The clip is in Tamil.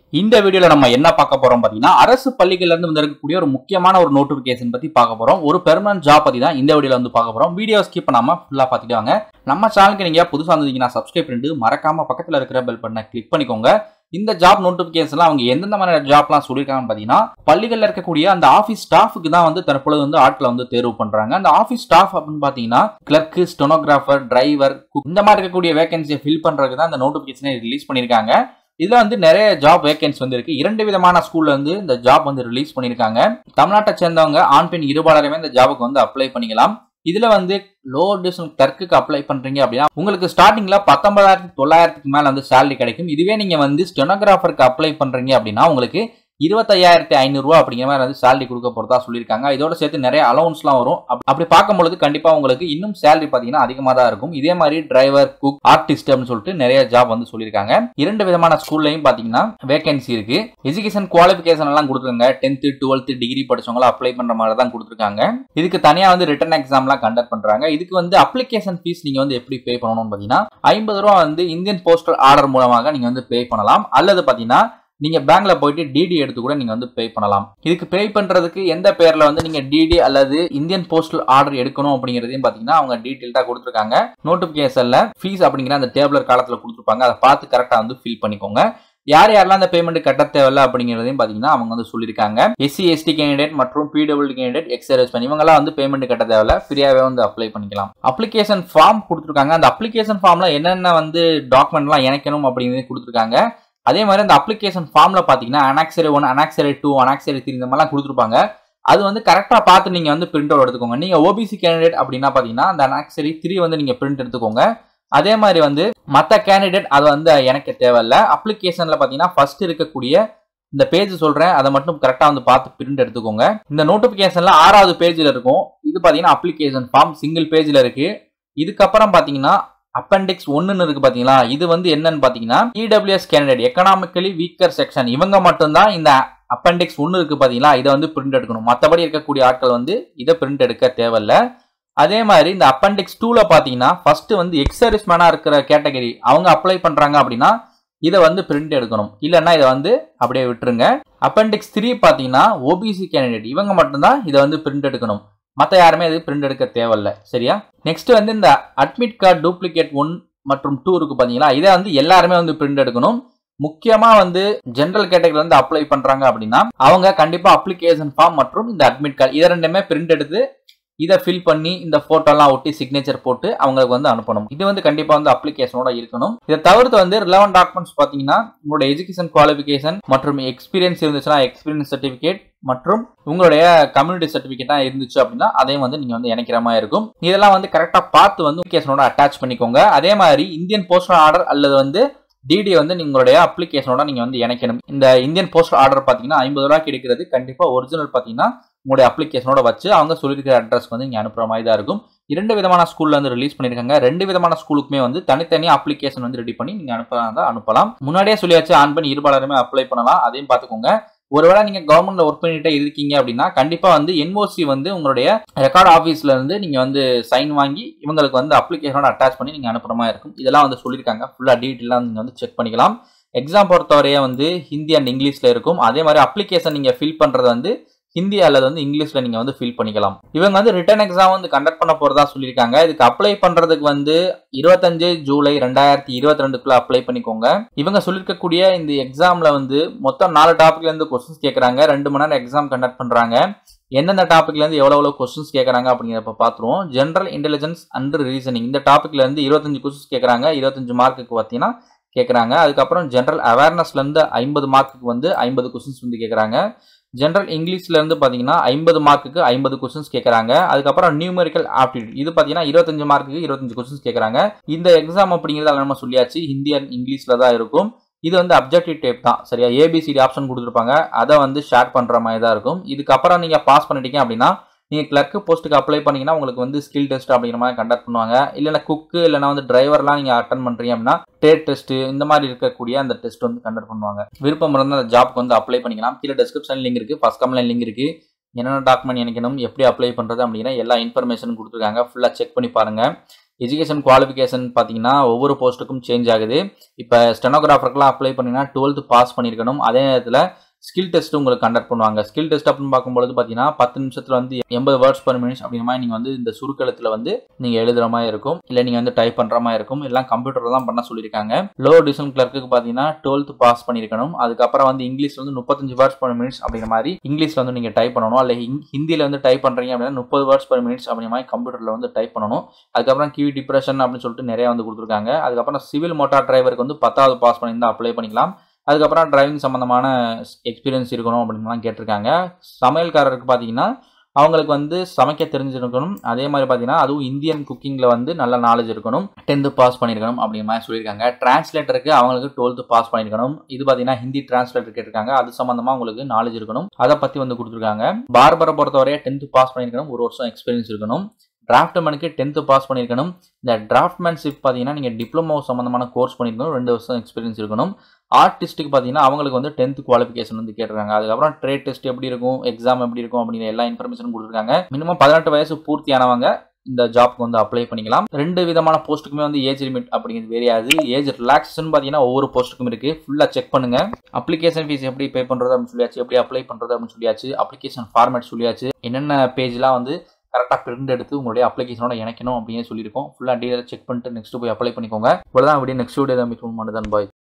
இந்த வீடியோல நம்ம என்ன பார்க்க போறோம் பாத்தீங்கன்னா அரசு பள்ளிகள்ல இருந்து வந்திருக்கக்கூடிய ஒரு முக்கியமான ஒரு நோட்டிபிகேஷன் பத்தி பார்க்க போறோம் ஒரு பெர்மனன்ட் ஜாப் பத்தி தான் இந்த வீடியோல வந்து பார்க்க போறோம் வீடியோ ஸ்கிப் பண்ணாம ஃபுல்லா பார்த்துட்டு வாங்க நம்ம சேனலுக்கு நீங்க புதுசா இருந்தீங்கன்னா சப்ஸ்கிரைப் பண்ணிட்டு மறக்காம பக்கத்துல இருக்கிற பெல் பட்டனை கிளிக் பண்ணிக்கோங்க இந்த ஜாப் நோட்டிபிகேஷன்லாம் அவங்க எந்தெந்த மாதிரி ஜாப்லாம் சொல்லியிருக்காங்கன்னு பார்த்தீங்கன்னா பள்ளிகளில் இருக்கக்கூடிய அந்த ஆஃபீஸ் ஸ்டாஃபுக்கு தான் வந்து தற்பொழுது வந்து ஆட்களை வந்து தேர்வு பண்றாங்க அந்த ஆஃபீஸ் ஸ்டாஃப் அப்படின்னு பார்த்தீங்கன்னா கிளர்க்கு ஸ்டெனோகிராஃபர் டிரைவர் இந்த மாதிரி இருக்கக்கூடிய வேகன்சியை ஃபில் பண்றதுக்கு தான் இந்த நோட்டிபிகேஷனை ரிலீஸ் பண்ணியிருக்காங்க இதுல வந்து நிறைய ஜாப் வேகன்சி வந்து இருக்கு இரண்டு விதமான ஸ்கூல்ல வந்து இந்த ஜாப் வந்து ரிலீஸ் பண்ணியிருக்காங்க தமிழ்நாட்டை சேர்ந்தவங்க ஆண் பெண் இருபாலருமே இந்த ஜாபுக்கு வந்து அப்ளை பண்ணிக்கலாம் இதுல வந்து லோவர் டிவிஷன் கிளர்க்குக்கு அப்ளை பண்றீங்க அப்படின்னா உங்களுக்கு ஸ்டார்டிங்ல பத்தொன்பதாயிரத்தி தொள்ளாயிரத்துக்கு மேல வந்து சேலரி கிடைக்கும் இதுவே நீங்க வந்து ஸ்டெனோகிராஃபருக்கு அப்ளை பண்றீங்க அப்படின்னா உங்களுக்கு இருபத்தையாயிரத்தி ஐநூறுரூவா அப்படிங்கிற மாதிரி வந்து சேலரி கொடுக்க போறதா சொல்லியிருக்காங்க இதோட சேர்த்து நிறைய அலௌன்ஸ்லாம் வரும் அப்- அப்படி பார்க்கும்பொழுது கண்டிப்பா உங்களுக்கு இன்னும் சேலரி பார்த்தீங்கன்னா அதிகமாக தான் இருக்கும் இதே மாதிரி டிரைவர் குக் ஆர்டிஸ்ட் அப்படின்னு சொல்லிட்டு நிறைய ஜாப் வந்து சொல்லியிருக்காங்க இரண்டு விதமான ஸ்கூல்லையும் பார்த்தீங்கன்னா வேகன்சி இருக்கு எஜுகேஷன் குவாலிஃபிகேஷன் எல்லாம் கொடுத்துருங்க டென்த்து டுவெல்த்து டிகிரி படிச்சவங்கள அப்ளை பண்ற மாதிரி தான் கொடுத்துருக்காங்க இதுக்கு தனியா வந்து ரிட்டன் எக்ஸாம்லாம் கண்டக்ட் பண்றாங்க இதுக்கு வந்து அப்ளிகேஷன் ஃபீஸ் நீங்க வந்து எப்படி பே பண்ணணும்னு பாத்தீங்கன்னா ஐம்பது ரூபா வந்து இந்தியன் போஸ்டல் ஆர்டர் மூலமாக நீங்க வந்து பே பண்ணலாம் அல்லது பாத்தீங்கன்னா நீங்க பேங்க்ல போயிட்டு டிடி எடுத்து கூட நீங்க வந்து பே பண்ணலாம் இதுக்கு பே பண்றதுக்கு எந்த பேர்ல வந்து நீங்க டிடி அல்லது இந்தியன் போஸ்டல் ஆர்டர் எடுக்கணும் அப்படிங்கறதையும் பாத்தீங்கன்னா அவங்க டீட்டெயில்டா கொடுத்துருக்காங்க நோட்டிபிகேஷன்ல ஃபீஸ் அப்படிங்கிற அந்த டேபிளர் காலத்துல கொடுத்துருப்பாங்க அதை பார்த்து கரெக்டா வந்து ஃபில் பண்ணிக்கோங்க யார் யாரெல்லாம் அந்த பேமெண்ட் கட்ட தேவையில்ல அப்படிங்கிறதையும் பாத்தீங்கன்னா அவங்க வந்து சொல்லியிருக்காங்க எஸ்சி எஸ்டி கேண்டிடேட் மற்றும் பிடபிள்யூ கேண்டிடேட் எக்ஸர்வீஸ் பண்ணி இவங்கெல்லாம் வந்து பேமெண்ட் கட்ட தேவையில்ல ஃப்ரீயாவே வந்து அப்ளை பண்ணிக்கலாம் அப்ளிகேஷன் ஃபார்ம் கொடுத்துருக்காங்க அந்த அப்ளிகேஷன் ஃபார்ம்ல என்னென்ன வந்து டாக்குமெண்ட்லாம் இணைக்கணும் அப்படிங்கிறது கொடுத்துருக்காங்க அதே மாதிரி அந்த அப்ளிகேஷன் ஃபார்ம்ல பாத்தீங்கன்னா annexure one annexure two annexure three இந்த மாதிரிலாம் கொடுத்துருப்பாங்க அது வந்து கரெக்டா பார்த்து நீங்க வந்து பிரிண்ட் அவுட் எடுத்துக்கோங்க நீங்க ஓபிசி கேண்டிடேட் அப்படின்னா பாத்தீங்கன்னா அந்த அனாக்சரி த்ரீ வந்து நீங்க பிரிண்ட் எடுத்துக்கோங்க அதே மாதிரி வந்து மற்ற கேண்டிடேட் அது வந்து எனக்கு தேவையில்ல அப்ளிகேஷன்ல பாத்தீங்கன்னா ஃபர்ஸ்ட் இருக்கக்கூடிய இந்த பேஜ் சொல்றேன் அதை மட்டும் கரெக்டா வந்து பார்த்து பிரிண்ட் எடுத்துக்கோங்க இந்த நோட்டிபிகேஷன்ல ஆறாவது பேஜ்ல இருக்கும் இது பாத்தீங்கன்னா அப்ளிகேஷன் ஃபார்ம் சிங்கிள் பேஜ்ல இருக்கு இதுக்கப்புறம் பாத்தீங்கன்னா அப்பெண்டிக்ஸ் ஒன்னுன்னு இருக்கு பாத்தீங்களா இது வந்து என்னன்னு பாத்தீங்கன்னா EWS candidate economically weaker section இவங்க மட்டும்தான் இந்த அப்பெண்டிக்ஸ் ஒன்னு இருக்கு பாத்தீங்களா இதை வந்து பிரிண்ட் எடுக்கணும் மற்றபடி இருக்கக்கூடிய ஆட்கள் வந்து இதை பிரிண்ட் எடுக்க தேவையில்ல அதே மாதிரி இந்த அப்பெண்டிக்ஸ் டூல பாத்தீங்கன்னா ஃபர்ஸ்ட் வந்து எக்ஸர்விஸ் மேனா இருக்கிற கேட்டகரி அவங்க அப்ளை பண்றாங்க அப்படின்னா இதை வந்து பிரிண்ட் எடுக்கணும் இல்லைன்னா இதை வந்து அப்படியே விட்டுருங்க அப்பெண்டிக்ஸ் த்ரீ பாத்தீங்கன்னா ஓபிசி கேண்டிடேட் இவங்க மட்டும்தான் இதை வந்து பிரிண்ட் எடுக்கணும் மற்ற யாருமே இது பிரிண்ட் எடுக்க தேவையில்ல சரியா நெக்ஸ்ட் வந்து இந்த அட்மிட் கார்டு டூப்ளிகேட் ஒன் மற்றும் டூ இருக்கு பாத்தீங்களா இதை வந்து எல்லாருமே வந்து பிரிண்ட் எடுக்கணும் முக்கியமா வந்து ஜென்ரல் கேட்டகரி வந்து அப்ளை பண்றாங்க அப்படின்னா அவங்க கண்டிப்பா அப்ளிகேஷன் ஃபார்ம் மற்றும் இந்த அட்மிட் கார்டு இதை ரெண்டுமே பிரிண்ட் எடுத்து இதை ஃபில் பண்ணி இந்த போட்டோலாம் ஒட்டி சிக்னேச்சர் போட்டு அவங்களுக்கு வந்து அனுப்பணும் இது வந்து கண்டிப்பா வந்து அப்ளிகேஷனோட இருக்கணும் இதை தவிர்த்து வந்து ரிலவன் டாக்குமெண்ட்ஸ் பாத்தீங்கன்னா உங்களோட எஜுகேஷன் குவாலிஃபிகேஷன் மற்றும் எக்ஸ்பீரியன்ஸ் இருந்துச்சுன்னா எக்ஸ்பீரியன்ஸ் சர்டிபிகேட் மற்றும் உங்களுடைய கம்யூனிட்டி சர்டிபிகேட்டா இருந்துச்சு அப்படின்னா அதையும் வந்து நீங்க வந்து இணைக்கிற மாதிரி இருக்கும் இதெல்லாம் வந்து கரெக்டா பார்த்து வந்து அப்ளிகேஷனோட அட்டாச் பண்ணிக்கோங்க அதே மாதிரி இந்தியன் போஸ்டல் ஆர்டர் அல்லது வந்து டிடி வந்து உங்களுடைய அப்ளிகேஷனோட நீங்க வந்து இணைக்கணும் இந்த இந்தியன் போஸ்டல் ஆர்டர் பாத்தீங்கன்னா ஐம்பது ரூபாய்க்கு எடுக்கிறது கண்டிப்பா ஒரிஜினல் பாத்தீங்கன்னா உங்களுடைய அப்ளிகேஷனோட வச்சு அவங்க சொல்லியிருக்கிற அட்ரஸ்க்கு வந்து நீங்க அனுப்புற மாதிரி தான் இருக்கும் இரண்டு விதமான ஸ்கூல்ல வந்து ரிலீஸ் பண்ணிருக்காங்க ரெண்டு விதமான ஸ்கூலுக்குமே வந்து தனித்தனியா அப்ளிகேஷன் வந்து ரெடி பண்ணி நீங்க அனுப்பலாம் அனுப்பலாம் முன்னாடியே சொல்லியாச்சு ஆண் பெண் இருபாலருமே அப்ளை பண்ணலாம் அதையும் பாத்துக்கோங்க ஒருவேளை நீங்க கவர்மெண்ட்ல ஒர்க் பண்ணிட்டே இருக்கீங்க அப்படின்னா கண்டிப்பா வந்து என்ஓசி வந்து உங்களுடைய ரெக்கார்ட் ஆஃபீஸ்ல இருந்து நீங்க வந்து சைன் வாங்கி இவங்களுக்கு வந்து அப்ளிகேஷனோட அட்டாச் பண்ணி நீங்க அனுப்புற மாதிரி இருக்கும் இதெல்லாம் வந்து சொல்லியிருக்காங்க ஃபுல்லா டீட்டெயிலாக நீங்க வந்து செக் பண்ணிக்கலாம் எக்ஸாம் பொறுத்தவரையே வந்து ஹிந்தி அண்ட் இங்கிலீஷ்ல இருக்கும் அதே மாதிரி அப்ளிகேஷன் நீங்க ஃபில் பண்றது வந்து ஹிந்தி அல்லது வந்து இங்கிலீஷ்ல நீங்க வந்து ஃபில் பண்ணிக்கலாம் இவங்க வந்து ரிட்டன் எக்ஸாம் வந்து கண்டக்ட் பண்ண போறதா சொல்லியிருக்காங்க இதுக்கு அப்ளை பண்றதுக்கு வந்து இருபத்தஞ்சு ஜூலை ரெண்டாயிரத்தி இருபத்தி ரெண்டுக்குள்ள அப்ளை பண்ணிக்கோங்க இவங்க சொல்லியிருக்கக்கூடிய இந்த எக்ஸாம்ல வந்து மொத்தம் நாலு டாபிக்ல இருந்து கொஸ்டின்ஸ் கேட்கறாங்க ரெண்டு மணி நேரம் எக்ஸாம் கண்டக்ட் பண்றாங்க எந்தெந்த டாபிக்ல இருந்து எவ்வளவு எவ்வளவு கொஸ்டின்ஸ் கேட்கறாங்க அப்படிங்கிறப்ப பாத்துருவோம் ஜென்ரல் இன்டெலிஜென்ஸ் அண்ட் ரீசனிங் இந்த டாபிக்ல இருந்து இருபத்தஞ்சு கொஸ்டின்ஸ் கேட்கறாங்க இருபத்தஞ்சு மார்க்குக்கு பார்த்தீங்கன்னா கேட்கறாங்க அதுக்கப்புறம் ஜென்ரல் அவேர்னஸ்ல இருந்து ஐம்பது மார்க்குக்கு வந்து ஐம்பது கொஸ்டின்ஸ் வந்து கேட்கறாங்க ஜென்ரல் இங்கிலீஷ்ல இருந்து பாத்தீங்கன்னா ஐம்பது மார்க்குக்கு ஐம்பது கொஸ்டின்ஸ் கேட்கறாங்க அதுக்கப்புறம் நியூமெரிக்கல் ஆப்டிடியூட் இது பாத்தீங்கன்னா இருபத்தஞ்சு மார்க்குக்கு இருபத்தஞ்சு கொஸ்டின்ஸ் கேட்கறாங்க இந்த எக்ஸாம் அப்படிங்கிறது நம்ம சொல்லியாச்சு ஹிந்தி அண்ட் இங்கிலீஷ்ல தான் இருக்கும் இது வந்து அப்ஜெக்டிவ் டைப் தான் சரியா ஏபிசிடி ஆப்ஷன் கொடுத்துருப்பாங்க அதை வந்து ஷேர் பண்ற மாதிரி தான் இருக்கும் இதுக்கப்புறம் நீங்க பாஸ் பண்ணிட்டீங்க அப்படின்னா நீங்க கிளர்க் போஸ்ட்டுக்கு அப்ளை பண்ணீங்கன்னா உங்களுக்கு வந்து ஸ்கில் டெஸ்ட் அப்படிங்கிற மாதிரி கண்டக்ட் பண்ணுவாங்க இல்லைன்னா குக்கு இல்லைனா வந்து டிரைவர்லாம் நீங்க அட்டன் பண்றீங்க அப்படின்னா டேட் டெஸ்ட் இந்த மாதிரி இருக்கக்கூடிய அந்த டெஸ்ட் வந்து கண்டக்ட் பண்ணுவாங்க விருப்பம் இருந்தால் அந்த ஜாப்க்கு வந்து அப்ளை பண்ணிக்கலாம் கீழே டிஸ்கிரிப்ஷன் லிங்க் இருக்கு ஃபர்ஸ்ட் கம்ப்ளைண்ட் லிங்க் இருக்கு என்னென்ன டாக்குமெண்ட் இணைக்கணும் எப்படி அப்ளை பண்றது அப்படிங்கிற எல்லா இன்ஃபர்மேஷனும் கொடுத்துருக்காங்க ஃபுல்லாக செக் பண்ணி பாருங்க எஜுகேஷன் குவாலிஃபிகேஷன் பார்த்தீங்கன்னா ஒவ்வொரு போஸ்ட்டுக்கும் சேஞ்ச் ஆகுது இப்போ ஸ்டெனோகிராஃபருக்குலாம் அப்ளை பண்ணிங்கன்னா டுவெல்த்து பாஸ் பண்ணியிருக்கணும் அதே நேரத்தில் ஸ்கில் டெஸ்ட் உங்களுக்கு கண்டக்ட் பண்ணுவாங்க ஸ்கில் டெஸ்ட் அப்படின்னு பார்க்கும்போது பார்த்தீங்கன்னா பத்து நிமிஷத்தில் வந்து எண்பது வேர்ட்ஸ் பர் மினிட்ஸ் அப்படிங்கிற மாதிரி நீங்கள் வந்து இந்த சுருக்கெழுத்தில் வந்து நீங்கள் எழுதுற மாதிரி இருக்கும் இல்லை நீங்கள் வந்து டைப் பண்ணுற மாதிரி இருக்கும் எல்லாம் கம்ப்யூட்டரில் தான் பண்ண சொல்லியிருக்காங்க லோ டிவிஷன் கிளர்க்கு பார்த்தீங்கன்னா டுவெல்த் பாஸ் பண்ணியிருக்கணும் அதுக்கப்புறம் வந்து இங்கிலீஷ் வந்து முப்பத்தஞ்சு வேர்ட்ஸ் பர் மினிட்ஸ் அப்படிங்கிற மாதிரி இங்கிலீஷில் வந்து நீங்கள் டைப் பண்ணணும் இல்லை ஹிந்தியில் வந்து டைப் பண்ணுறீங்க அப்படின்னா முப்பது வேர்ட்ஸ் பர் மினிட்ஸ் அப்படிங்கிற மாதிரி கம்ப்யூட்டரில் வந்து டைப் பண்ணணும் அதுக்கப்புறம் கிவி டிப்ரெஷன் அப்படின்னு சொல்லிட்டு நிறைய வந்து கொடுத்துருக்காங்க அதுக்கப்புறம் சிவில் மோட்டார் டிரைவருக்கு வந்து பத்தாவது பாஸ் பண்ணியிருந்தா அப்ளை பண்ணிக்கலாம் அதுக்கப்புறம் டிரைவிங் சம்மந்தமான எக்ஸ்பீரியன்ஸ் இருக்கணும் அப்படின்லாம் கேட்டிருக்காங்க சமையல்காரருக்கு பார்த்தீங்கன்னா அவங்களுக்கு வந்து சமைக்க தெரிஞ்சிருக்கணும் அதே மாதிரி பார்த்தீங்கன்னா அதுவும் இந்தியன் குக்கிங்கில் வந்து நல்ல நாலேஜ் இருக்கணும் டென்த்து பாஸ் பண்ணியிருக்கணும் அப்படிங்கிற மாதிரி சொல்லியிருக்காங்க டிரான்ஸ்லேட்டருக்கு அவங்களுக்கு டுவெல்த்து பாஸ் பண்ணியிருக்கணும் இது பார்த்தீங்கன்னா ஹிந்தி டிரான்ஸ்லேட்டர் கேட்டிருக்காங்க அது சம்மந்தமாக உங்களுக்கு நாலேஜ் இருக்கணும் அதை பற்றி வந்து கொடுத்துருக்காங்க பார்பரை பொறுத்தவரையே டென்த்து பாஸ் பண்ணியிருக்கணும் ஒரு வருஷம் எக்ஸ்பீரியன்ஸ் இருக்கணும் டிராஃப்ட்மேனுக்கு டென்த்து பாஸ் பண்ணியிருக்கணும் இந்த டிராஃப்ட்மேன்ஷிப் பார்த்தீங்கன்னா நீங்கள் டிப்ளமோ சம்மந்தமான கோர்ஸ் பண்ணியிருக்கணும் ரெண்டு வருஷம் எக்ஸ்பீரியன்ஸ் இருக்கணும் ஆர்டிஸ்ட்டுக்கு பார்த்தீங்கன்னா அவங்களுக்கு வந்து டென்த் குவாலிஃபிகேஷன் வந்து கேட்டிருக்காங்க அதுக்கப்புறம் ட்ரேட் டெஸ்ட் எப்படி இருக்கும் எக்ஸாம் எப்படி இருக்கும் அப்படிங்கிற எல்லா இன்ஃபர்மேஷனும் கொடுத்துருக்காங்க மினிமம் பதினெட்டு வயசு பூர்த்தியானவங்க இந்த ஜாப்க்கு வந்து அப்ளை பண்ணிக்கலாம் ரெண்டு விதமான போஸ்ட்டுக்குமே வந்து ஏஜ் லிமிட் அப்படிங்கிறது வேறையாது ஏஜ் ரிலாக்ஸேஷன் பார்த்தீங்கன்னா ஒவ்வொரு போஸ்ட்டுக்கும் இருக்கு ஃபுல்லாக செக் பண்ணுங்க அப்ளிகேஷன் ஃபீஸ் எப்படி பே பண்ணுறது அப்படின்னு சொல்லியாச்சு எப்படி அப்ளை பண்ணுறது அப்படின்னு சொல்லியாச்சு அப்ளிகேஷன் ஃபார்மேட் சொல்லியாச்சு என்னென்ன பேஜ்லாம் வந்து கரெக்டாக பிரிண்ட் எடுத்து உங்களுடைய அப்ளிகேஷனோட இணைக்கணும் அப்படின்னு சொல்லியிருக்கோம் ஃபுல்லாக டீலர் செக் பண்ணிட்டு நெக்ஸ்ட் போய் அப்ளை பண்ணிக்கோங்க இவ்வளோதான் அப்படி நெக்ஸ்ட் வீடியோ மீட் பண்ண தான் பாய்